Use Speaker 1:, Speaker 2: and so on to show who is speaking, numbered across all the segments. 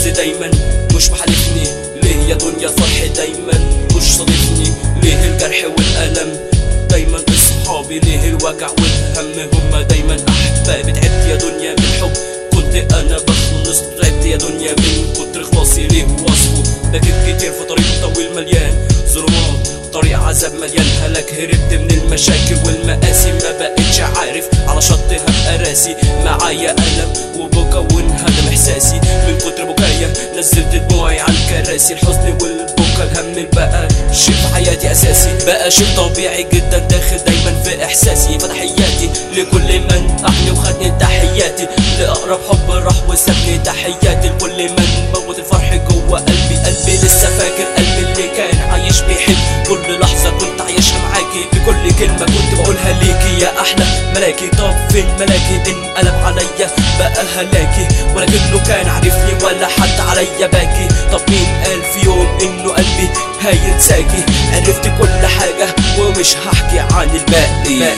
Speaker 1: الحزن دايما مش محالفني ليه يا دنيا الفرح دايما مش صادفني ليه الجرح والألم دايما اصحابي ليه الوجع والهم هما دايما احبابي تعبت يا دنيا من الحب كنت انا بخلص تعبت يا دنيا من كتر خلاصي ليه وصفه بكيت كتير في طريق طويل مليان ظلمات طريق عذاب مليان هلاك هربت من المشاكل والمقاسي ما بقتش عارف على شط هبقى راسي معايا ألم وبكا وانهدم إحساسي من كتر بكايا نزلت دموعي على الكراسي الحزن والبكا الهم بقى شيء في حياتي أساسي بقى شيء طبيعي جدا داخل دايما في إحساسي فتحياتي لكل من أحني وخدني تحياتي لأقرب حب راح وسابني تحياتي لكل من موت الفرح جوه قلبي قلبي لسه فاكر قلبي اللي كان عايش بيحب كل لحظة كنت عايشها معاكي بكل كلمة كنت بقولها ليكي يا أحلى ملاكي طب فين ملاكي انقلب عليا بقى هلاكي ولكنه كان عارفني ولا حد عليا باكي طب مين قال في يوم إنه قلبي هينساكي عرفت كل حاجة ومش هحكي عن الباقي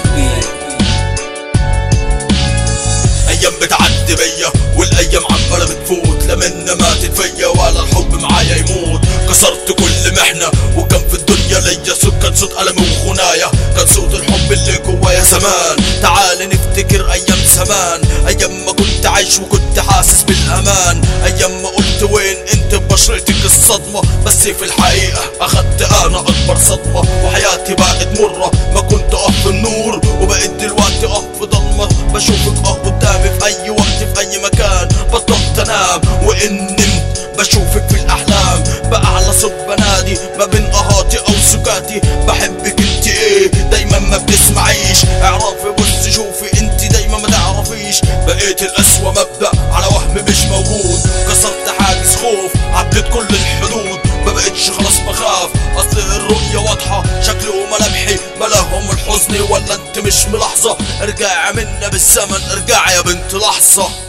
Speaker 2: ايام بتعدي بيا والايام عماله بتفوت لا منا ماتت فيا ولا الحب معايا يموت كسرت كل محنه وكان في الدنيا ليا صوت كان صوت الم وخنايا كان صوت الحب اللي جوايا زمان تعال نفتكر ايام زمان ايام ما كنت عايش وكنت حاسس بالامان ايام ما قلت وين انت ببشرتك الصدمه بس في الحقيقه اخدت انا اكبر صدمه وحياتي بقت مره ما كنت اقف في النور وبقيت دلوقتي اقف في ضلمه بشوفك اه قدامي في اي وقت في اي مكان بطلت انام وان نمت بشوفك في الاحلام باعلى صوت بنادي ما بين اهاتي او سكاتي بحبك انت ايه دايما ما بتسمعيش اعرفي بص شوفي انت دايما ما تعرفيش بقيت الاسوأ مبدأ على وهم مش موجود كسرت حاجز خوف عديت كل الحدود ما بقتش خلاص بخاف اصل الرؤية واضحة شكلي وملامحي ملاهم الحزن ولا انت مش ملاحظة ارجع منا بالزمن ارجع يا بنت لحظة